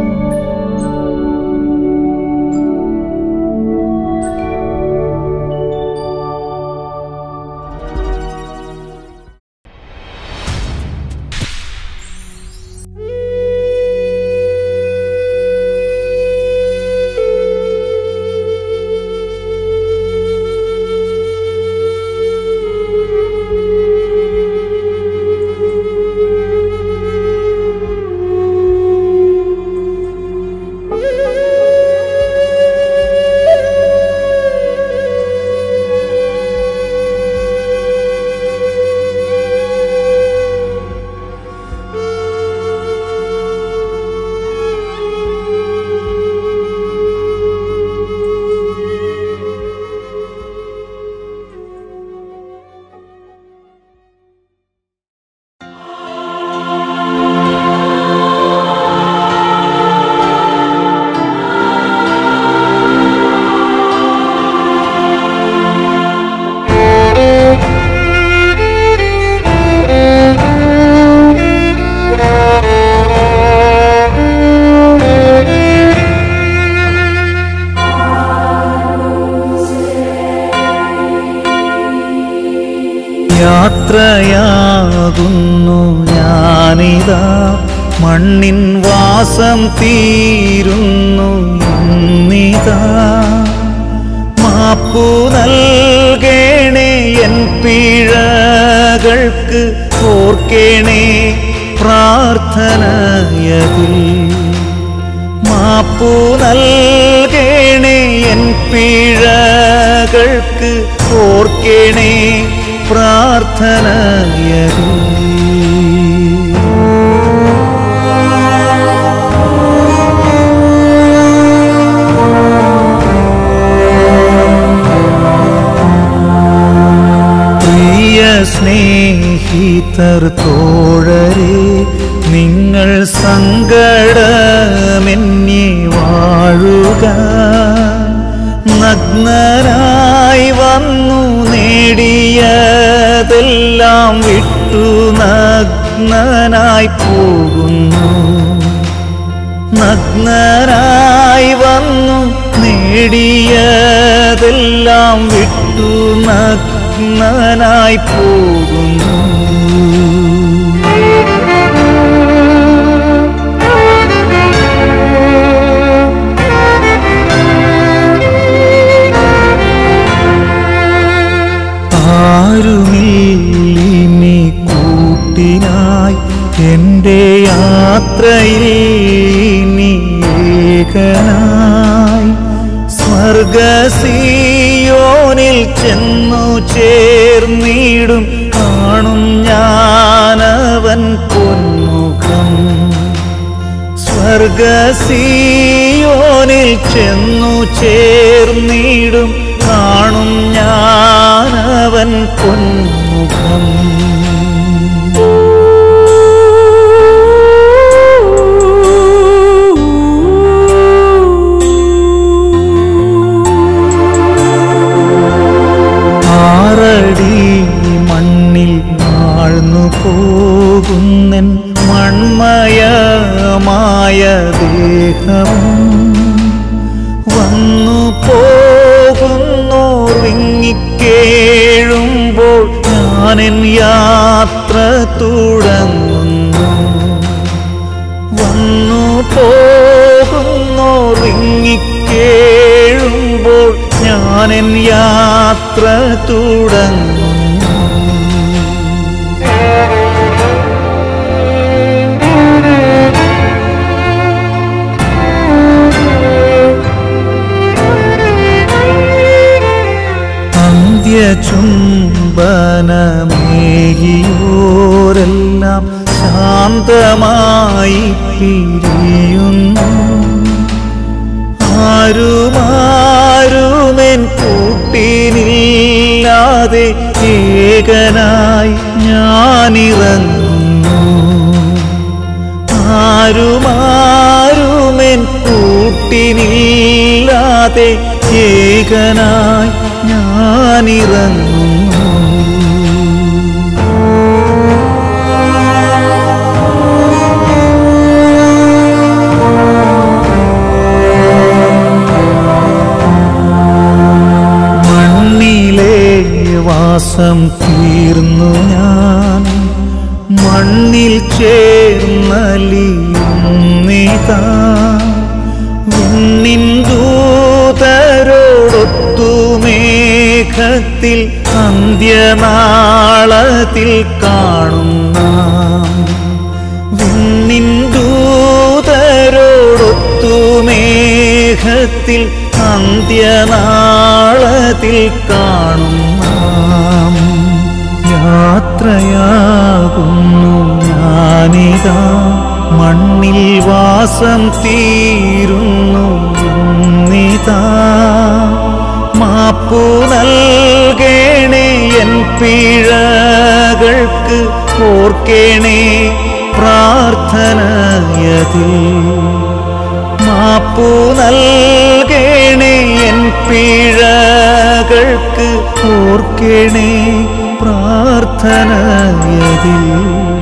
യാത്രയാകുന്നു ഞാനിതാ മണ്ണിൻ വാസം തീരുന്നു ഇന്നിതാ മാപ്പു നൽകേണേ എൻ പിഴകൾക്ക് ഓർക്കേണേ പ്രാർത്ഥനയതിൽ മാപ്പു നൽകേണേ എൻ പിഴകൾക്ക് ഓർക്കേണേ പ്രാർത്ഥനയതിൽ പ്രിയ സ്നേഹിതർ തോഴരെ നിങ്ങൾ സങ്കടമെന്നെ വാഴുക നഗ്നരായി വന്നു നേടിയതെല്ലാം വിട്ടു നഗ്നനായി പോകുന്നു നഗ്നരായി വന്നു നേടിയതെല്ലാം വിട്ടു നഗ്നനായി പോകുന്നു ആരുമില്ലിനി കൂട്ടിനായി എൻ്റെ യാത്രയിൽ നീ ഏകനായി സ്വർഗസിയോനിൽ ചെന്നു ചേർന്നിടും കാണും ഞാനവൻ പൊന്മുഖം സ്വർഗസിയോനിൽ ചെന്നു ചേർന്നിടും കാണും ഞാനവൻ പൊന്മുഖം ആറടി മണ്ണിൽ ആഴ്ന്നു പോകുന്നൻ മൺമയമായ ദേഹവും വന്നു പോകുന്നോർ വിങ്ങിക്കേഴുമ്പോൾ ഞാനെൻ യാത്ര തുടങ്ങുന്നു വന്നു പോകുന്നോർ വിങ്ങിക്കേഴുമ്പോൾ ഞാനെൻ യാത്ര തുടങ്ങുന്നു അന്ത്യചുംബനമേകിയോരെല്ലാം ശാന്തമായി പിരിയുന്നു ആരുമാരുമെൻ കൂട്ടിനില്ലാതെ ഏകനായി ഞാനിറങ്ങുന്നു ആരുമാരുമെൻ കൂട്ടിനില്ലാതെ ഏകനായി ഞാനിറങ്ങുന്നു ചേർന്നലിയുന്നിതാ വിണ്ണിൻ ദൂതരോടൊത്തു മേഘത്തിൽ അന്ത്യനാളത്തിൽ കാണുന്ന വിണ്ണിൻ ദൂതരോടൊത്തു മേഘത്തിൽ അന്ത്യനാളത്തിൽ കാണുന്ന യാത്രയാകുന്നു ഞാനിതാ മണ്ണിൽ വാസം തീരുന്നു ഇന്നിതാ മാപ്പു നൽകേണേ എൻ പിഴകൾക്ക് ഓർക്കേണേ പ്രാർത്ഥനയതിൽ മാപ്പു നൽകേണേ എൻ പിഴകൾക്ക് ഓർക്കേണേ പ്രാർത്ഥനയതിൽ